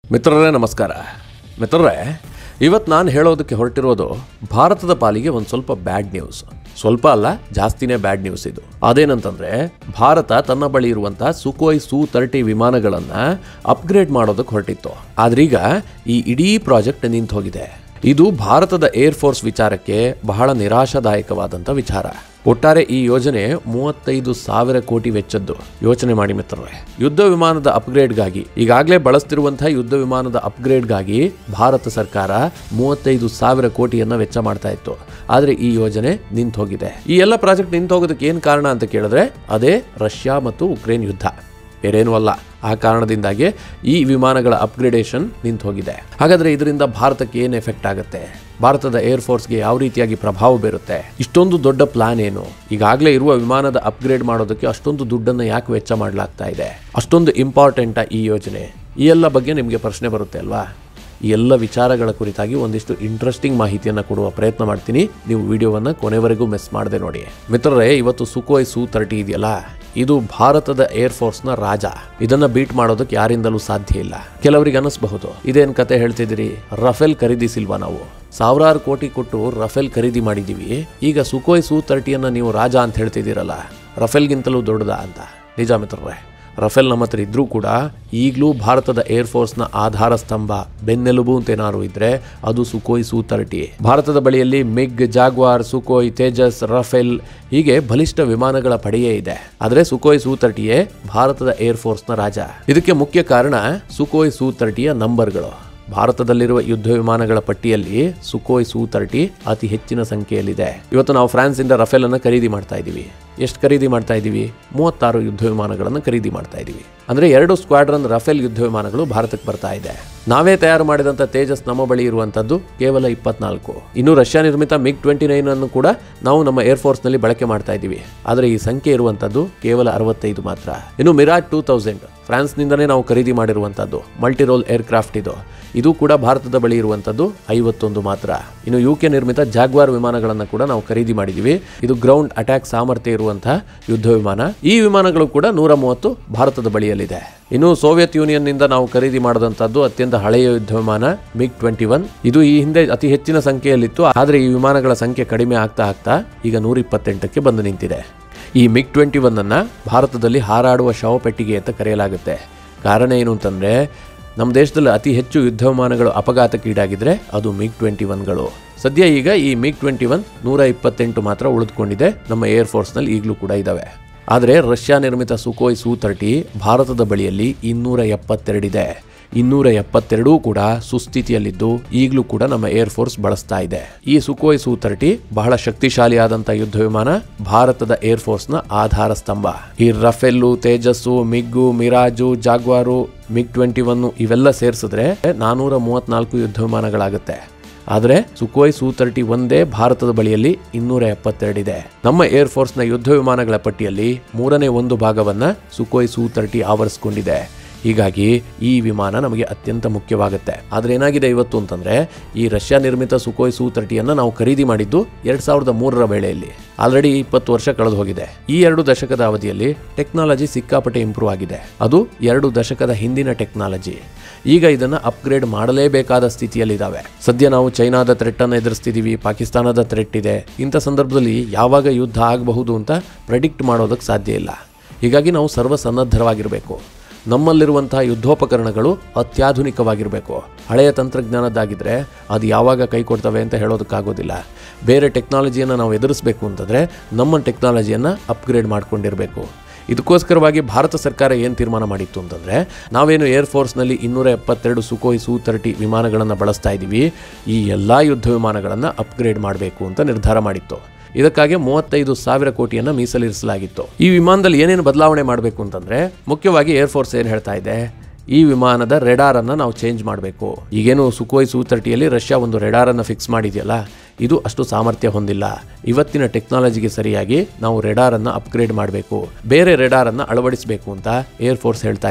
ಮಿತ್ರರೇ ನಮಸ್ಕಾರ ಮಿತ್ರರೇ ಇವತ್ತು ನಾನು ಹೇಳೋದಕ್ಕೆ ಹೊರಟಿರೋದು ಭಾರತದ ಪಾಲಿಗೆ ಒಂದು ಸ್ವಲ್ಪ ಬ್ಯಾಡ್ ನ್ಯೂಸ್ ಸ್ವಲ್ಪ ಅಲ್ಲ ಜಾಸ್ತಿನೇ ಬ್ಯಾಡ್ ನ್ಯೂಸ್ ಇದು ಅದೇನಂತಂದ್ರೆ ಭಾರತ ತನ್ನ ಬಳಿ ಇರುವಂತಹ ಸುಕೋಯ್ ಸೂ ತರ್ಟಿ ವಿಮಾನಗಳನ್ನ ಅಪ್ಗ್ರೇಡ್ ಮಾಡೋದಕ್ಕೆ ಹೊರಟಿತ್ತು ಆದ್ರೀಗ ಈ ಇಡೀ ಪ್ರಾಜೆಕ್ಟ್ ನಿಂತು ಹೋಗಿದೆ ಇದು ಭಾರತದ ಏರ್ ಫೋರ್ಸ್ ವಿಚಾರಕ್ಕೆ ಬಹಳ ನಿರಾಶಾದಾಯಕವಾದಂಥ ವಿಚಾರ ಒಟ್ಟಾರೆ ಈ ಯೋಜನೆ ಮೂವತ್ತೈದು ಸಾವಿರ ಕೋಟಿ ವೆಚ್ಚದ್ದು ಯೋಚನೆ ಮಾಡಿ ಮಿತ್ರರೇ ಯುದ್ಧ ವಿಮಾನದ ಅಪ್ಗ್ರೇಡ್ಗಾಗಿ ಈಗಾಗಲೇ ಬಳಸ್ತಿರುವಂತಹ ಯುದ್ಧ ವಿಮಾನದ ಅಪ್ಗ್ರೇಡ್ಗಾಗಿ ಭಾರತ ಸರ್ಕಾರ ಮೂವತ್ತೈದು ಸಾವಿರ ಕೋಟಿಯನ್ನ ವೆಚ್ಚ ಮಾಡ್ತಾ ಇತ್ತು ಆದರೆ ಈ ಯೋಜನೆ ನಿಂತು ಹೋಗಿದೆ ಈ ಎಲ್ಲ ಪ್ರಾಜೆಕ್ಟ್ ನಿಂತು ಹೋಗೋದಕ್ಕೆ ಏನು ಕಾರಣ ಅಂತ ಕೇಳಿದ್ರೆ ಅದೇ ರಷ್ಯಾ ಮತ್ತು ಉಕ್ರೇನ್ ಯುದ್ಧ ಬೇರೇನೂ ಅಲ್ಲ ಆ ಕಾರಣದಿಂದಾಗಿ ಈ ವಿಮಾನಗಳ ಅಪ್ಗ್ರೇಡೇಷನ್ ನಿಂತು ಹೋಗಿದೆ ಹಾಗಾದ್ರೆ ಇದರಿಂದ ಭಾರತಕ್ಕೆ ಏನು ಎಫೆಕ್ಟ್ ಆಗುತ್ತೆ ಭಾರತದ ಏರ್ ಫೋರ್ಸ್ಗೆ ಯಾವ ರೀತಿಯಾಗಿ ಪ್ರಭಾವ ಬೀರುತ್ತೆ ಇಷ್ಟೊಂದು ದೊಡ್ಡ ಪ್ಲಾನ್ ಏನು ಈಗಾಗಲೇ ಇರುವ ವಿಮಾನದ ಅಪ್ಗ್ರೇಡ್ ಮಾಡೋದಕ್ಕೆ ಅಷ್ಟೊಂದು ದುಡ್ಡನ್ನು ಯಾಕೆ ವೆಚ್ಚ ಮಾಡಲಾಗ್ತಾ ಇದೆ ಅಷ್ಟೊಂದು ಇಂಪಾರ್ಟೆಂಟಾ ಈ ಯೋಜನೆ ಈ ಎಲ್ಲ ಬಗ್ಗೆ ನಿಮಗೆ ಪ್ರಶ್ನೆ ಬರುತ್ತೆ ಅಲ್ವಾ ಈ ಎಲ್ಲ ವಿಚಾರಗಳ ಕುರಿತಾಗಿ ಒಂದಿಷ್ಟು ಇಂಟ್ರೆಸ್ಟಿಂಗ್ ಮಾಹಿತಿಯನ್ನು ಕೊಡುವ ಪ್ರಯತ್ನ ಮಾಡ್ತೀನಿ ನೀವು ವಿಡಿಯೋವನ್ನು ಕೊನೆವರೆಗೂ ಮಿಸ್ ಮಾಡದೆ ನೋಡಿ ಮಿತ್ರರೇ ಇವತ್ತು ಸುಕೋಯ್ ಸೂ ತರ್ಟಿ ಇದೆಯಲ್ಲ ಇದು ಭಾರತದ ಏರ್ ಫೋರ್ಸ್ನ ರಾಜ ಇದನ್ನ ಬೀಟ್ ಮಾಡೋದಕ್ಕೆ ಯಾರಿಂದಲೂ ಸಾಧ್ಯ ಇಲ್ಲ ಕೆಲವರಿಗೆ ಅನಿಸಬಹುದು ಇದೇನ್ ಕತೆ ಹೇಳ್ತಿದ್ದೀರಿ ರಫೇಲ್ ಖರೀದಿಸಿಲ್ವಾ ನಾವು ಸಾವಿರಾರು ಕೋಟಿ ಕೊಟ್ಟು ರಫೇಲ್ ಖರೀದಿ ಮಾಡಿದೀವಿ ಈಗ ಸುಕೋಯ್ ಸೂ ತರ್ಟಿಯನ್ನ ನೀವು ರಾಜ ಅಂತ ಹೇಳ್ತಿದ್ದೀರಲ್ಲ ರಫೇಲ್ಗಿಂತಲೂ ದೊಡ್ಡದಾ ಅಂತ ನಿಜ ಮಿತ್ರರೇ ರಫೇಲ್ ನಮ್ಮ ಹತ್ರ ಇದ್ರೂ ಕೂಡ ಈಗಲೂ ಭಾರತದ ಏರ್ ಫೋರ್ಸ್ನ ಆಧಾರ ಸ್ತಂಭ ಬೆನ್ನೆಲುಬು ಅಂತ ಏನಾದ್ರು ಇದ್ರೆ ಅದು ಸುಕೋಯ್ ಸೂ ತರ್ಟಿ ಭಾರತದ ಬಳಿಯಲ್ಲಿ MiG Jaguar Sukhoi Tejas Rafale ಹೀಗೆ ಬಲಿಷ್ಠ ವಿಮಾನಗಳ ಪಡೆಯೇ ಇದೆ ಆದರೆ ಸುಕೋಯ್ ಸೂ ತರ್ಟಿಯೇ ಭಾರತದ ಏರ್ ಫೋರ್ಸ್ನ ರಾಜ ಇದಕ್ಕೆ ಮುಖ್ಯ ಕಾರಣ ಸುಕೋಯ್ ಸೂ ತರ್ಟಿಯ ನಂಬರ್ಗಳು ಭಾರತದಲ್ಲಿರುವ ಯುದ್ಧ ವಿಮಾನಗಳ ಪಟ್ಟಿಯಲ್ಲಿ ಸುಕೋಯ್ ಸೂ ತರ್ಟಿ ಅತಿ ಹೆಚ್ಚಿನ ಸಂಖ್ಯೆಯಲ್ಲಿದೆ ಇವತ್ತು ನಾವು ಫ್ರಾನ್ಸ್ ಇಂದ ರಫೇಲ್ ಅನ್ನು ಖರೀದಿ ಮಾಡ್ತಾ ಇದ್ದೀವಿ ಎಷ್ಟು ಖರೀದಿ ಮಾಡ್ತಾ ಇದ್ದೀವಿ ಮೂವತ್ತಾರು ಯುದ್ಧ ವಿಮಾನಗಳನ್ನು ಖರೀದಿ ಮಾಡ್ತಾ ಇದ್ದೀವಿ ಅಂದ್ರೆ ಎರಡು ಸ್ಕ್ವಾಡ್ರನ್ ರಫೇಲ್ ಯುದ್ಧ ವಿಮಾನಗಳು ಭಾರತಕ್ಕೆ ಬರ್ತಾ ಇದೆ ನಾವೇ ತಯಾರು ಮಾಡಿದಂಥ ತೇಜಸ್ ನಮ್ಮ ಬಳಿ ಇರುವಂತದ್ದು ಕೇವಲ ಇಪ್ಪತ್ನಾಲ್ಕು ಇನ್ನು ರಷ್ಯಾ ನಿರ್ಮಿತ ಮಿಗ್ ಟ್ವೆಂಟಿ ನೈನ್ ಅನ್ನು ಕೂಡ ನಾವು ನಮ್ಮ ಏರ್ ಫೋರ್ಸ್ ನಲ್ಲಿ ಬಳಕೆ ಮಾಡ್ತಾ ಇದ್ದೀವಿ ಆದರೆ ಈ ಸಂಖ್ಯೆ ಇರುವಂತದ್ದು ಕೇವಲ ಅರವತ್ತೈದು ಮಾತ್ರ ಇನ್ನು ಮಿರಾಜ್ ಟೂ ತೌಸಂಡ್ ಫ್ರಾನ್ಸ್ನಿಂದನೇ ನಾವು ಖರೀದಿ ಮಾಡಿರುವಂಥದ್ದು ಮಲ್ಟಿರೋಲ್ ಏರ್ಕ್ರಾಫ್ಟ್ ಇದು ಇದು ಕೂಡ ಭಾರತದ ಬಳಿ ಇರುವಂಥದ್ದು ಐವತ್ತೊಂದು ಮಾತ್ರ ಇನ್ನು ಯು ಕೆ ನಿರ್ಮಿತ ಜಾಗ್ವಾರ್ ವಿಮಾನಗಳನ್ನು ಕೂಡ ನಾವು ಖರೀದಿ ಮಾಡಿದ್ದೀವಿ ಇದು ಗ್ರೌಂಡ್ ಅಟ್ಯಾಕ್ ಸಾಮರ್ಥ್ಯ ಇರುವಂತಹ ಯುದ್ಧ ವಿಮಾನ ಈ ವಿಮಾನಗಳು ಕೂಡ ನೂರ ಮೂವತ್ತು ಭಾರತದ ಬಳಿಯಲ್ಲಿದೆ ಇನ್ನು ಸೋವಿಯತ್ ಯೂನಿಯನ್ ನಿಂದ ನಾವು ಖರೀದಿ ಮಾಡಿದಂತದ್ದು ಅತ್ಯಂತ ಹಳೆಯ ಯುದ್ಧ ವಿಮಾನ ಮಿಗ್ ಟ್ವೆಂಟಿ ಒನ್ ಇದು ಈ ಹಿಂದೆ ಅತಿ ಹೆಚ್ಚಿನ ಸಂಖ್ಯೆಯಲ್ಲಿತ್ತು ಆದರೆ ಈ ವಿಮಾನಗಳ ಸಂಖ್ಯೆ ಕಡಿಮೆ ಆಗ್ತಾ ಆಗ್ತಾ ಈಗ ನೂರ ಇಪ್ಪತ್ತೆಂಟಕ್ಕೆ ಬಂದು ನಿಂತಿದೆ ಈ ಮಿಗ್ ಟ್ವೆಂಟಿ ಒನ್ ಅನ್ನ ಭಾರತದಲ್ಲಿ ಹಾರಾಡುವ ಶವಪೆಟ್ಟಿಗೆ ಅಂತ ಕರೆಯಲಾಗುತ್ತೆ ಕಾರಣ ಏನು ಅಂತಂದ್ರೆ ನಮ್ಮ ದೇಶದಲ್ಲಿ ಅತಿ ಹೆಚ್ಚು ಯುದ್ಧ ವಿಮಾನಗಳು ಅಪಘಾತಕ್ಕೀಡಾಗಿದ್ರೆ ಅದು ಮಿಗ್ ಟ್ವೆಂಟಿ ಒನ್ಗಳು ಸದ್ಯ ಈಗ ಈ ಮಿಗ್ ಟ್ವೆಂಟಿ ಒನ್ ನೂರ ಇಪ್ಪತ್ತೆಂಟು ಮಾತ್ರ ಉಳಿದುಕೊಂಡಿದೆ ನಮ್ಮ ಏರ್ ಫೋರ್ಸ್ನಲ್ಲಿ ಈಗಲೂ ಕೂಡ ಇದ್ದಾವೆ ಆದರೆ ರಷ್ಯಾ ನಿರ್ಮಿತ ಸುಕೋಯ್ ಸೂ ತರ್ಟಿ ಭಾರತದ ಬಳಿಯಲ್ಲಿ ಇನ್ನೂರ ಎಪ್ಪತ್ತೆರಡಿದೆ ಇನ್ನೂರ ಎಪ್ಪತ್ತೆರಡೂ ಕೂಡ ಸುಸ್ಥಿತಿಯಲ್ಲಿದ್ದು ಈಗಲೂ ಕೂಡ ನಮ್ಮ ಏರ್ ಫೋರ್ಸ್ ಬಳಸ್ತಾ ಇದೆ ಈ ಸುಕೋಯ್ ಸೂ ತರ್ಟಿ ಬಹಳ ಶಕ್ತಿಶಾಲಿಯಾದಂತಹ ಯುದ್ಧ ವಿಮಾನ ಭಾರತದ ಏರ್ ಫೋರ್ಸ್ನ ಆಧಾರ ಸ್ತಂಭ ಈ Rafale Tejas MiG Mirage Jaguar MiG twenty one ಇವೆಲ್ಲ ಸೇರಿಸಿದ್ರೆ ನಾನೂರ ಮೂವತ್ನಾಲ್ಕು ಯುದ್ಧ ವಿಮಾನಗಳಾಗುತ್ತೆ ಆದರೆ ಸುಕೋಯ್ ಸೂ ತರ್ಟಿ ಒಂದೇ ಭಾರತದ ಬಳಿಯಲ್ಲಿ ಇನ್ನೂರ ಎಪ್ಪತ್ತೆರಡಿದೆ ನಮ್ಮ ಏರ್ ಫೋರ್ಸ್ನ ಯುದ್ಧ ವಿಮಾನಗಳ ಪಟ್ಟಿಯಲ್ಲಿ ಮೂರನೇ ಒಂದು ಭಾಗವನ್ನ ಸುಕೋಯ್ ಸೂ ತರ್ಟಿ ಆವರಿಸಿಕೊಂಡಿದೆ ಹೀಗಾಗಿ ಈ ವಿಮಾನ ನಮಗೆ ಅತ್ಯಂತ ಮುಖ್ಯವಾಗುತ್ತೆ ಆದ್ರೆ ಏನಾಗಿದೆ ಇವತ್ತು ಅಂತಂದ್ರೆ ಈ ರಷ್ಯಾ ನಿರ್ಮಿತ ಸುಕೋಯ್ ಸೂ ತರ್ಟಿಯನ್ನ ನಾವು ಖರೀದಿ ಮಾಡಿದ್ದು ಎರಡ್ ಸಾವಿರದ ಮೂರರ ವೇಳೆಯಲ್ಲಿ ಆಲ್ರೆಡಿ ಇಪ್ಪತ್ತು ವರ್ಷ ಕಳೆದು ಹೋಗಿದೆ ಈ ಎರಡು ದಶಕದ ಅವಧಿಯಲ್ಲಿ ಟೆಕ್ನಾಲಜಿ ಸಿಕ್ಕಾಪಟ್ಟೆ ಇಂಪ್ರೂವ್ ಆಗಿದೆ ಅದು ಎರಡು ದಶಕದ ಹಿಂದಿನ ಟೆಕ್ನಾಲಜಿ ಈಗ ಇದನ್ನ ಅಪ್ಗ್ರೇಡ್ ಮಾಡಲೇಬೇಕಾದ ಸ್ಥಿತಿಯಲ್ಲಿದ್ದಾವೆ ಸದ್ಯ ನಾವು ಚೈನಾದ ಥ್ರೆಟ್ ಅನ್ನು ಎದುರಿಸ್ತಿದೀವಿ ಪಾಕಿಸ್ತಾನದ ಥ್ರೆಟ್ ಇದೆ ಇಂಥ ಸಂದರ್ಭದಲ್ಲಿ ಯಾವಾಗ ಯುದ್ಧ ಆಗಬಹುದು ಅಂತ ಪ್ರೆಡಿಕ್ಟ್ ಮಾಡೋದಕ್ಕೆ ಸಾಧ್ಯ ಇಲ್ಲ ಹೀಗಾಗಿ ನಾವು ಸರ್ವಸನ್ನದ್ಧರಾಗಿರಬೇಕು ನಮ್ಮಲ್ಲಿರುವಂತಹ ಯುದ್ಧೋಪಕರಣಗಳು ಅತ್ಯಾಧುನಿಕವಾಗಿರಬೇಕು ಹಳೆಯ ತಂತ್ರಜ್ಞಾನದ್ದಾಗಿದ್ರೆ ಅದು ಯಾವಾಗ ಕೈ ಕೊಡ್ತವೆ ಅಂತ ಹೇಳೋದಕ್ಕಾಗೋದಿಲ್ಲ ಬೇರೆ ಟೆಕ್ನಾಲಜಿಯನ್ನು ನಾವು ಎದುರಿಸಬೇಕು ಅಂತಂದರೆ ನಮ್ಮ ಟೆಕ್ನಾಲಜಿಯನ್ನು ಅಪ್ಗ್ರೇಡ್ ಮಾಡ್ಕೊಂಡಿರಬೇಕು ಇದಕ್ಕೋಸ್ಕರವಾಗಿ ಭಾರತ ಸರ್ಕಾರ ಏನು ತೀರ್ಮಾನ ಮಾಡಿತ್ತು ಅಂತಂದರೆ ನಾವೇನು ಏರ್ ಫೋರ್ಸ್ನಲ್ಲಿ ಇನ್ನೂರ ಎಪ್ಪತ್ತೆರಡು ಸುಕೋಯ್ ಸೂ ತರ್ಟಿ ವಿಮಾನಗಳನ್ನು ಬಳಸ್ತಾ ಇದ್ದೀವಿ ಈ ಎಲ್ಲ ಯುದ್ಧ ವಿಮಾನಗಳನ್ನು ಅಪ್ಗ್ರೇಡ್ ಮಾಡಬೇಕು ಅಂತ ನಿರ್ಧಾರ ಮಾಡಿತ್ತು ಇದಕ್ಕಾಗಿ ಮೂವತ್ತೈದು ಸಾವಿರ ಕೋಟಿಯನ್ನು ಮೀಸಲಿರಿಸಲಾಗಿತ್ತು ಈ ವಿಮಾನದಲ್ಲಿ ಏನೇನು ಬದಲಾವಣೆ ಮಾಡಬೇಕು ಅಂತಂದ್ರೆ ಮುಖ್ಯವಾಗಿ ಏರ್ ಫೋರ್ಸ್ ಏನು ಹೇಳ್ತಾ ಇದೆ ಈ ವಿಮಾನದ ರೆಡಾರ್ ಅನ್ನ ನಾವು ಚೇಂಜ್ ಮಾಡಬೇಕು ಈಗೇನು ಸುಕೋಯ್ ಸೂ ತರ್ಟಿಯಲ್ಲಿ ರಷ್ಯಾ ಒಂದು ರೆಡಾರ್ ಅನ್ನ ಫಿಕ್ಸ್ ಮಾಡಿದೆಯಲ್ಲ ಇದು ಅಷ್ಟು ಸಾಮರ್ಥ್ಯ ಹೊಂದಿಲ್ಲ ಇವತ್ತಿನ ಟೆಕ್ನಾಲಜಿಗೆ ಸರಿಯಾಗಿ ನಾವು ರೆಡಾರ್ ಅನ್ನ ಅಪ್ಗ್ರೇಡ್ ಮಾಡಬೇಕು ಬೇರೆ ರೆಡಾರ್ ಅನ್ನ ಅಳವಡಿಸಬೇಕು ಅಂತ ಏರ್ ಫೋರ್ಸ್ ಹೇಳ್ತಾ ಇದೆ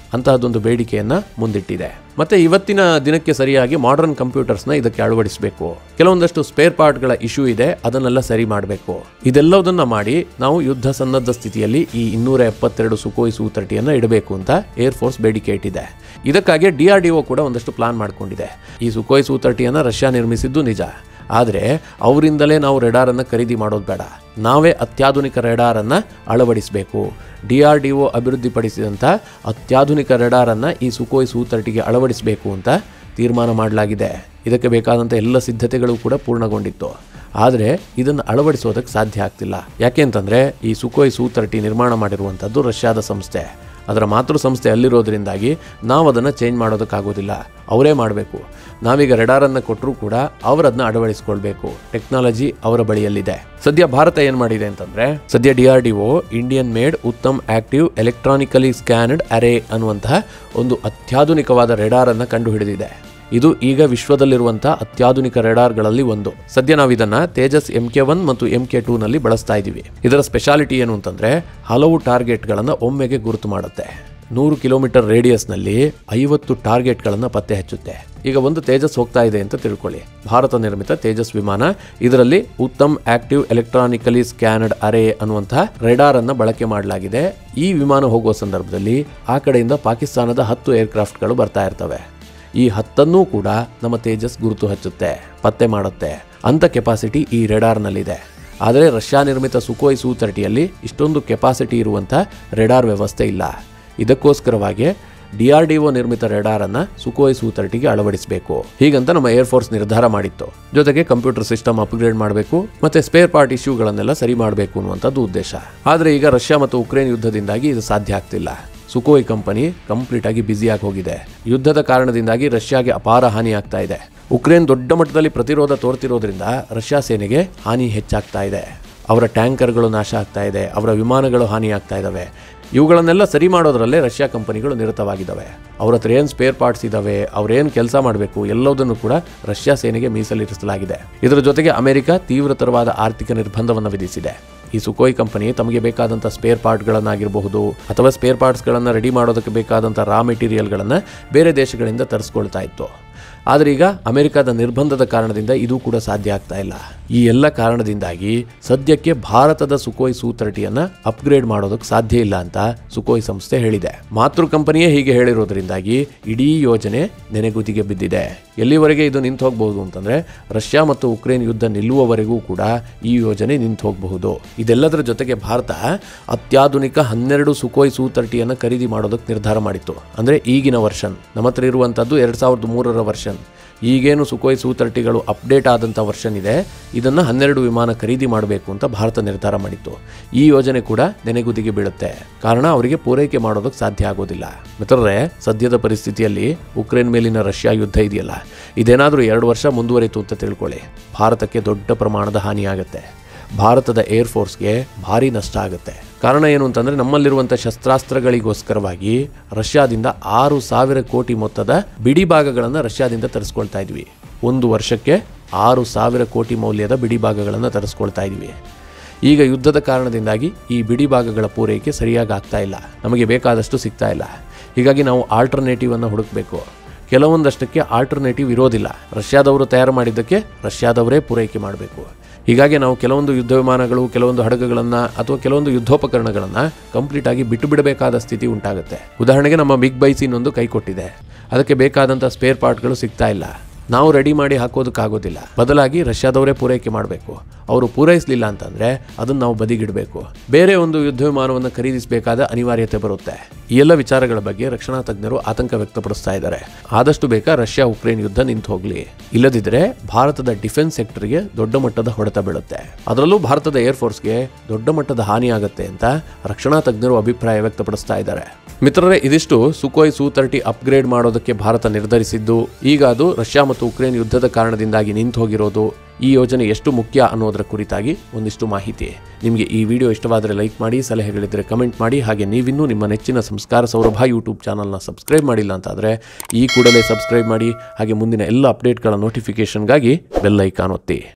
ಅಂತಹದ್ದೊಂದು ಬೇಡಿಕೆಯನ್ನ ಮುಂದಿಟ್ಟಿದೆ ಮತ್ತೆ ಇವತ್ತಿನ ದಿನಕ್ಕೆ ಸರಿಯಾಗಿ ಮಾಡರ್ನ್ ಕಂಪ್ಯೂಟರ್ಸ್ನ ಇದಕ್ಕೆ ಅಳವಡಿಸಬೇಕು ಕೆಲವೊಂದಷ್ಟು ಸ್ಪೇರ್ ಪಾರ್ಟ್ಗಳ ಇಶ್ಯೂ ಇದೆ ಅದನ್ನೆಲ್ಲ ಸರಿ ಮಾಡಬೇಕು ಇದೆಲ್ಲದನ್ನ ಮಾಡಿ ನಾವು ಯುದ್ಧ ಸನ್ನದ್ಧ ಸ್ಥಿತಿಯಲ್ಲಿ ಈ ಇನ್ನೂರ ಎಪ್ಪತ್ತೆರಡು ಸುಕೋಯ್ ಸೂ ತರ್ಟಿಯನ್ನು ಇಡಬೇಕು ಅಂತ ಏರ್ ಫೋರ್ಸ್ ಬೇಡಿಕೆ ಇಟ್ಟಿದೆ ಇದಕ್ಕಾಗಿ ಡಿ ಆರ್ ಡಿ ಒ ಕೂಡ ಒಂದಷ್ಟು ಪ್ಲಾನ್ ಮಾಡ್ಕೊಂಡಿದೆ ಈ ಸುಕೋಯ್ ಸೂ ತರ್ಟಿಯನ್ನು ರಷ್ಯಾ ನಿರ್ಮಿಸಿದ್ದು ನಿಜ ಆದರೆ ಅವರಿಂದಲೇ ನಾವು ರೆಡಾರನ್ನು ಖರೀದಿ ಮಾಡೋದು ಬೇಡ ನಾವೇ ಅತ್ಯಾಧುನಿಕ ರೆಡಾರನ್ನು ಅಳವಡಿಸಬೇಕು ಡಿ ಆರ್ ಡಿ ಒ ಅಭಿವೃದ್ಧಿಪಡಿಸಿದಂಥ ಅತ್ಯಾಧುನಿಕ ರೆಡಾರನ್ನು ಈ ಸುಕೋಯ್ ಸೂ ತರ್ಟಿಗೆ ಅಳವಡಿಸಬೇಕು ಅಂತ ತೀರ್ಮಾನ ಮಾಡಲಾಗಿದೆ ಇದಕ್ಕೆ ಬೇಕಾದಂಥ ಎಲ್ಲ ಸಿದ್ಧತೆಗಳು ಕೂಡ ಪೂರ್ಣಗೊಂಡಿತ್ತು ಆದರೆ ಇದನ್ನು ಅಳವಡಿಸೋದಕ್ಕೆ ಸಾಧ್ಯ ಆಗ್ತಿಲ್ಲ ಯಾಕೆ ಅಂತಂದರೆ ಈ ಸುಕೋಯ್ ಸೂ ತರ್ಟಿ ನಿರ್ಮಾಣ ಮಾಡಿರುವಂಥದ್ದು ರಷ್ಯಾದ ಸಂಸ್ಥೆ ಅದರ ಮಾತೃ ಸಂಸ್ಥೆ ಅಲ್ಲಿರೋದ್ರಿಂದಾಗಿ ನಾವು ಅದನ್ನು ಚೇಂಜ್ ಮಾಡೋದಕ್ಕಾಗೋದಿಲ್ಲ ಅವರೇ ಮಾಡಬೇಕು ನಾವೀಗ ರೆಡಾರನ್ನು ಕೊಟ್ಟರೂ ಕೂಡ ಅವರದನ್ನ ಅಳವಡಿಸ್ಕೊಳ್ಬೇಕು ಟೆಕ್ನಾಲಜಿ ಅವರ ಬಳಿಯಲ್ಲಿದೆ ಸದ್ಯ ಭಾರತ ಏನು ಮಾಡಿದೆ ಅಂತಂದ್ರೆ ಸದ್ಯ D R D O Indian made Uttam active electronically scanned array ಅನ್ನುವಂತಹ ಒಂದು ಅತ್ಯಾಧುನಿಕವಾದ ರೆಡಾರನ್ನು ಕಂಡುಹಿಡಿದಿದೆ ಇದು ಈಗ ವಿಶ್ವದಲ್ಲಿರುವಂತಹ ಅತ್ಯಾಧುನಿಕ ರೆಡಾರ್ಗಳಲ್ಲಿ ಒಂದು ಸದ್ಯ ನಾವು ಇದನ್ನ ತೇಜಸ್ ಎಂ ಕೆ ಒನ್ ಮತ್ತು ಎಂ ಕೆ ಟೂ ನಲ್ಲಿ ಬಳಸ್ತಾ ಇದ್ದೀವಿ ಇದರ ಸ್ಪೆಷಾಲಿಟಿ ಏನು ಅಂತಂದ್ರೆ ಹಲವು ಟಾರ್ಗೆಟ್ಗಳನ್ನು ಒಮ್ಮೆಗೆ ಗುರುತು ಮಾಡುತ್ತೆ ನೂರು ಕಿಲೋಮೀಟರ್ ರೇಡಿಯಸ್ನಲ್ಲಿ ಐವತ್ತು ಟಾರ್ಗೆಟ್ಗಳನ್ನು ಪತ್ತೆ ಹಚ್ಚುತ್ತೆ ಈಗ ಒಂದು ತೇಜಸ್ ಹೋಗ್ತಾ ಇದೆ ಅಂತ ತಿಳ್ಕೊಳ್ಳಿ ಭಾರತ ನಿರ್ಮಿತ ತೇಜಸ್ ವಿಮಾನ ಇದರಲ್ಲಿ Uttam active electronically scanned array ಅನ್ನುವಂತಹ ರೆಡಾರ್ ಅನ್ನ ಬಳಕೆ ಮಾಡಲಾಗಿದೆ ಈ ವಿಮಾನ ಹೋಗುವ ಸಂದರ್ಭದಲ್ಲಿ ಆ ಕಡೆಯಿಂದ ಪಾಕಿಸ್ತಾನದ ಹತ್ತು ಏರ್ಕ್ರಾಫ್ಟ್ಗಳು ಬರ್ತಾ ಇರ್ತವೆ ಈ ಹತ್ತನ್ನೂ ಕೂಡ ನಮ್ಮ ತೇಜಸ್ ಗುರುತು ಹಚ್ಚುತ್ತೆ ಪತ್ತೆ ಮಾಡುತ್ತೆ ಅಂತ ಕೆಪಾಸಿಟಿ ಈ ರೆಡಾರ್ನಲ್ಲಿದೆ ಆದರೆ ರಷ್ಯಾ ನಿರ್ಮಿತ ಸುಕೋಯ್ ಸೂ ತರ್ಟಿಯಲ್ಲಿ ಇಷ್ಟೊಂದು ಕೆಪಾಸಿಟಿ ಇರುವಂಥ ರೆಡಾರ್ ವ್ಯವಸ್ಥೆ ಇಲ್ಲ ಇದಕ್ಕೋಸ್ಕರವಾಗಿ ಡಿ ಆರ್ ಡಿ ಒ ನಿರ್ಮಿತ ರೆಡಾರನ್ನು ಸುಕೋಯ್ ಸೂ ತರ್ಟಿಗೆ ಅಳವಡಿಸಬೇಕು ಹೀಗಂತ ನಮ್ಮ ಏರ್ ಫೋರ್ಸ್ ನಿರ್ಧಾರ ಮಾಡಿತ್ತು ಜೊತೆಗೆ ಕಂಪ್ಯೂಟರ್ ಸಿಸ್ಟಮ್ ಅಪ್ಗ್ರೇಡ್ ಮಾಡಬೇಕು ಮತ್ತೆ ಸ್ಪೇರ್ ಪಾರ್ಟ್ ಇಶ್ಯೂಗಳನ್ನೆಲ್ಲ ಸರಿ ಮಾಡಬೇಕು ಅನ್ನುವಂಥದ್ದು ಉದ್ದೇಶ ಆದರೆ ಈಗ ರಷ್ಯಾ ಮತ್ತು ಉಕ್ರೇನ್ ಯುದ್ಧದಿಂದಾಗಿ ಇದು ಸಾಧ್ಯ ಆಗ್ತಿಲ್ಲ ಸುಕೋಯ್ ಕಂಪನಿ ಕಂಪ್ಲೀಟ್ ಆಗಿ ಬ್ಯುಸಿಯಾಗಿ ಹೋಗಿದೆ ಯುದ್ಧದ ಕಾರಣದಿಂದಾಗಿ ರಷ್ಯಾಗೆ ಅಪಾರ ಹಾನಿ ಆಗ್ತಾ ಇದೆ ಉಕ್ರೇನ್ ದೊಡ್ಡ ಮಟ್ಟದಲ್ಲಿ ಪ್ರತಿರೋಧ ತೋರ್ತಿರೋದ್ರಿಂದ ರಷ್ಯಾ ಸೇನೆಗೆ ಹಾನಿ ಹೆಚ್ಚಾಗ್ತಾ ಇದೆ ಅವರ ಟ್ಯಾಂಕರ್ಗಳು ನಾಶ ಆಗ್ತಾ ಇದೆ ಅವರ ವಿಮಾನಗಳು ಹಾನಿ ಆಗ್ತಾ ಇದ್ದಾವೆ ಇವುಗಳನ್ನೆಲ್ಲ ಸರಿ ಮಾಡೋದ್ರಲ್ಲೇ ರಷ್ಯಾ ಕಂಪನಿಗಳು ನಿರತವಾಗಿದ್ದಾವೆ ಅವ್ರ ಹತ್ರ ಏನು ಸ್ಪೇರ್ ಪಾರ್ಟ್ಸ್ ಇದ್ದಾವೆ ಅವ್ರೇನು ಕೆಲಸ ಮಾಡಬೇಕು ಎಲ್ಲದನ್ನು ಕೂಡ ರಷ್ಯಾ ಸೇನೆಗೆ ಮೀಸಲಿರಿಸಲಾಗಿದೆ ಇದರ ಜೊತೆಗೆ ಅಮೆರಿಕ ತೀವ್ರತರವಾದ ಆರ್ಥಿಕ ನಿರ್ಬಂಧವನ್ನು ವಿಧಿಸಿದೆ ಈ ಸುಕೋಯ್ ಕಂಪನಿ ತಮಗೆ ಬೇಕಾದಂಥ ಸ್ಪೇರ್ ಪಾರ್ಟ್ಗಳನ್ನಾಗಿರಬಹುದು ಅಥವಾ ಸ್ಪೇರ್ ಪಾರ್ಟ್ಸ್ಗಳನ್ನು ರೆಡಿ ಮಾಡೋದಕ್ಕೆ ಬೇಕಾದಂಥ ರಾ ಮೆಟೀರಿಯಲ್ಗಳನ್ನು ಬೇರೆ ದೇಶಗಳಿಂದ ತರಿಸ್ಕೊಳ್ತಾ ಇತ್ತು ಆದರೆ ಈಗ ಅಮೆರಿಕದ ನಿರ್ಬಂಧದ ಕಾರಣದಿಂದ ಇದು ಕೂಡ ಸಾಧ್ಯ ಆಗ್ತಾ ಇಲ್ಲ ಈ ಎಲ್ಲ ಕಾರಣದಿಂದಾಗಿ ಸದ್ಯಕ್ಕೆ ಭಾರತದ ಸುಕೋಯ್ ಸೂ ತರ್ಟಿಯನ್ನು ಅಪ್ಗ್ರೇಡ್ ಮಾಡೋದಕ್ಕೆ ಸಾಧ್ಯ ಇಲ್ಲ ಅಂತ ಸುಕೋಯ್ ಸಂಸ್ಥೆ ಹೇಳಿದೆ ಮಾತೃ ಕಂಪನಿಯೇ ಹೀಗೆ ಹೇಳಿರೋದ್ರಿಂದಾಗಿ ಇಡೀ ಯೋಜನೆ ನೆನೆಗುದಿಗೆ ಬಿದ್ದಿದೆ ಎಲ್ಲಿವರೆಗೆ ಇದು ನಿಂತು ಹೋಗಬಹುದು ಅಂತಂದ್ರೆ ರಷ್ಯಾ ಮತ್ತು ಉಕ್ರೇನ್ ಯುದ್ಧ ನಿಲ್ಲುವವರೆಗೂ ಕೂಡ ಈ ಯೋಜನೆ ನಿಂತು ಹೋಗಬಹುದು ಇದೆಲ್ಲದರ ಜೊತೆಗೆ ಭಾರತ ಅತ್ಯಾಧುನಿಕ ಹನ್ನೆರಡು ಸುಕೋಯ್ ಸೂ ತರ್ಟಿಯನ್ನು ಖರೀದಿ ಮಾಡೋದಕ್ಕೆ ನಿರ್ಧಾರ ಮಾಡಿತ್ತು ಅಂದ್ರೆ ಈಗಿನ ವರ್ಷನ್ ನಮ್ಮ ಹತ್ರ ಇರುವಂಥದ್ದು ಎರಡ್ ಸಾವಿರದ ಮೂರರ ವರ್ಷನ್ ಈಗೇನು ಸುಕೋಯ್ ಸೂ ತರ್ಟಿಗಳು ಅಪ್ಡೇಟ್ ಆದಂಥ ವರ್ಷನ್ ಇದೆ ಇದನ್ನು ಹನ್ನೆರಡು ವಿಮಾನ ಖರೀದಿ ಮಾಡಬೇಕು ಅಂತ ಭಾರತ ನಿರ್ಧಾರ ಮಾಡಿತ್ತು ಈ ಯೋಜನೆ ಕೂಡ ನೆನೆಗುದಿಗೆ ಬೀಳುತ್ತೆ ಕಾರಣ ಅವರಿಗೆ ಪೂರೈಕೆ ಮಾಡೋದಕ್ಕೆ ಸಾಧ್ಯ ಆಗೋದಿಲ್ಲ ಮಿತ್ರರೇ ಸದ್ಯದ ಪರಿಸ್ಥಿತಿಯಲ್ಲಿ ಉಕ್ರೇನ್ ಮೇಲಿನ ರಷ್ಯಾ ಯುದ್ಧ ಇದೆಯಲ್ಲ ಇದೇನಾದರೂ ಎರಡು ವರ್ಷ ಮುಂದುವರಿತು ಅಂತ ತಿಳ್ಕೊಳ್ಳಿ ಭಾರತಕ್ಕೆ ದೊಡ್ಡ ಪ್ರಮಾಣದ ಹಾನಿ ಆಗುತ್ತೆ ಭಾರತದ ಏರ್ ಫೋರ್ಸ್ಗೆ ಭಾರಿ ನಷ್ಟ ಆಗುತ್ತೆ ಕಾರಣ ಏನು ಅಂತಂದರೆ ನಮ್ಮಲ್ಲಿರುವಂಥ ಶಸ್ತ್ರಾಸ್ತ್ರಗಳಿಗೋಸ್ಕರವಾಗಿ ರಷ್ಯಾದಿಂದ ಆರು ಸಾವಿರ ಕೋಟಿ ಮೊತ್ತದ ಬಿಡಿ ಭಾಗಗಳನ್ನು ರಷ್ಯಾದಿಂದ ತರಿಸ್ಕೊಳ್ತಾ ಇದ್ವಿ ಒಂದು ವರ್ಷಕ್ಕೆ ಆರು ಸಾವಿರ ಕೋಟಿ ಮೌಲ್ಯದ ಬಿಡಿ ಭಾಗಗಳನ್ನು ತರಿಸ್ಕೊಳ್ತಾ ಇದ್ವಿ ಈಗ ಯುದ್ಧದ ಕಾರಣದಿಂದಾಗಿ ಈ ಬಿಡಿ ಭಾಗಗಳ ಪೂರೈಕೆ ಸರಿಯಾಗಿ ಆಗ್ತಾ ಇಲ್ಲ ನಮಗೆ ಬೇಕಾದಷ್ಟು ಸಿಗ್ತಾ ಇಲ್ಲ ಹೀಗಾಗಿ ನಾವು ಆಲ್ಟರ್ನೇಟಿವ್ ಅನ್ನು ಹುಡುಕಬೇಕು ಕೆಲವೊಂದಷ್ಟಕ್ಕೆ ಆಲ್ಟರ್ನೇಟಿವ್ ಇರೋದಿಲ್ಲ ರಷ್ಯಾದವರು ತಯಾರು ಮಾಡಿದ್ದಕ್ಕೆ ರಷ್ಯಾದವರೇ ಪೂರೈಕೆ ಮಾಡಬೇಕು ಹೀಗಾಗಿ ನಾವು ಕೆಲವೊಂದು ಯುದ್ಧ ವಿಮಾನಗಳು ಕೆಲವೊಂದು ಹಡಗುಗಳನ್ನು ಅಥವಾ ಕೆಲವೊಂದು ಯುದ್ಧೋಪಕರಣಗಳನ್ನು ಕಂಪ್ಲೀಟ್ ಆಗಿ ಬಿಟ್ಟು ಬಿಡಬೇಕಾದ ಸ್ಥಿತಿ ಉಂಟಾಗುತ್ತೆ ಉದಾಹರಣೆಗೆ ನಮ್ಮ ಬಿಗ್ ಬೈಸಿನ್ ಒಂದು ಕೈ ಕೊಟ್ಟಿದೆ ಅದಕ್ಕೆ ಬೇಕಾದಂಥ ಸ್ಪೇರ್ ಪಾರ್ಟ್ಗಳು ಸಿಗ್ತಾ ಇಲ್ಲ ನಾವು ರೆಡಿ ಮಾಡಿ ಹಾಕೋದಕ್ಕಾಗೋದಿಲ್ಲ ಬದಲಾಗಿ ರಷ್ಯಾದವರೇ ಪೂರೈಕೆ ಮಾಡಬೇಕು ಅವರು ಪೂರೈಸಲಿಲ್ಲ ಅಂತಂದ್ರೆ ಅದನ್ನು ನಾವು ಬದಿಗಿಡಬೇಕು ಬೇರೆ ಒಂದು ಯುದ್ಧ ವಿಮಾನವನ್ನು ಖರೀದಿಸಬೇಕಾದ ಅನಿವಾರ್ಯತೆ ಬರುತ್ತೆ ಈ ಎಲ್ಲ ವಿಚಾರಗಳ ಬಗ್ಗೆ ರಕ್ಷಣಾ ತಜ್ಞರು ಆತಂಕ ವ್ಯಕ್ತಪಡಿಸ್ತಾ ಇದ್ದಾರೆ ಆದಷ್ಟು ಬೇಗ ರಷ್ಯಾ ಉಕ್ರೇನ್ ಯುದ್ಧ ನಿಂತು ಹೋಗ್ಲಿ ಇಲ್ಲದಿದ್ದರೆ ಭಾರತದ ಡಿಫೆನ್ಸ್ ಸೆಕ್ಟರ್ಗೆ ದೊಡ್ಡ ಮಟ್ಟದ ಹೊಡೆತ ಬೀಳುತ್ತೆ ಅದರಲ್ಲೂ ಭಾರತದ ಏರ್ ಫೋರ್ಸ್ಗೆ ದೊಡ್ಡ ಮಟ್ಟದ ಹಾನಿ ಆಗುತ್ತೆ ಅಂತ ರಕ್ಷಣಾ ತಜ್ಞರು ಅಭಿಪ್ರಾಯ ವ್ಯಕ್ತಪಡಿಸ್ತಾ ಇದ್ದಾರೆ ಮಿತ್ರರೇ ಇದಿಷ್ಟು ಸುಕೋಯ್ ಸೂ ತರ್ಟಿ ಅಪ್ಗ್ರೇಡ್ ಮಾಡೋದಕ್ಕೆ ಭಾರತ ನಿರ್ಧರಿಸಿದ್ದು ಈಗ ಅದು ರಷ್ಯಾ ಮತ್ತು ಉಕ್ರೇನ್ ಯುದ್ಧದ ಕಾರಣದಿಂದಾಗಿ ನಿಂತು ಹೋಗಿರೋದು ಈ ಯೋಜನೆ ಎಷ್ಟು ಮುಖ್ಯ ಅನ್ನೋದರ ಕುರಿತಾಗಿ ಒಂದಿಷ್ಟು ಮಾಹಿತಿ ನಿಮಗೆ ಈ ವಿಡಿಯೋ ಇಷ್ಟವಾದರೆ ಲೈಕ್ ಮಾಡಿ ಸಲಹೆಗಳಿದ್ದರೆ ಕಮೆಂಟ್ ಮಾಡಿ ಹಾಗೆ ನೀವಿನ್ನೂ ನಿಮ್ಮ ನೆಚ್ಚಿನ ಸಂಸ್ಕಾರ ಸೌರಭ ಯೂಟ್ಯೂಬ್ ಚಾನಲ್ನ ಸಬ್ಸ್ಕ್ರೈಬ್ ಮಾಡಿಲ್ಲ ಅಂತಾದರೆ ಈ ಕೂಡಲೇ ಸಬ್ಸ್ಕ್ರೈಬ್ ಮಾಡಿ ಹಾಗೆ ಮುಂದಿನ ಎಲ್ಲ ಅಪ್ಡೇಟ್ಗಳ ನೋಟಿಫಿಕೇಷನ್ಗಾಗಿ ಬೆಲ್ ಐಕಾನ್ ಒತ್ತಿ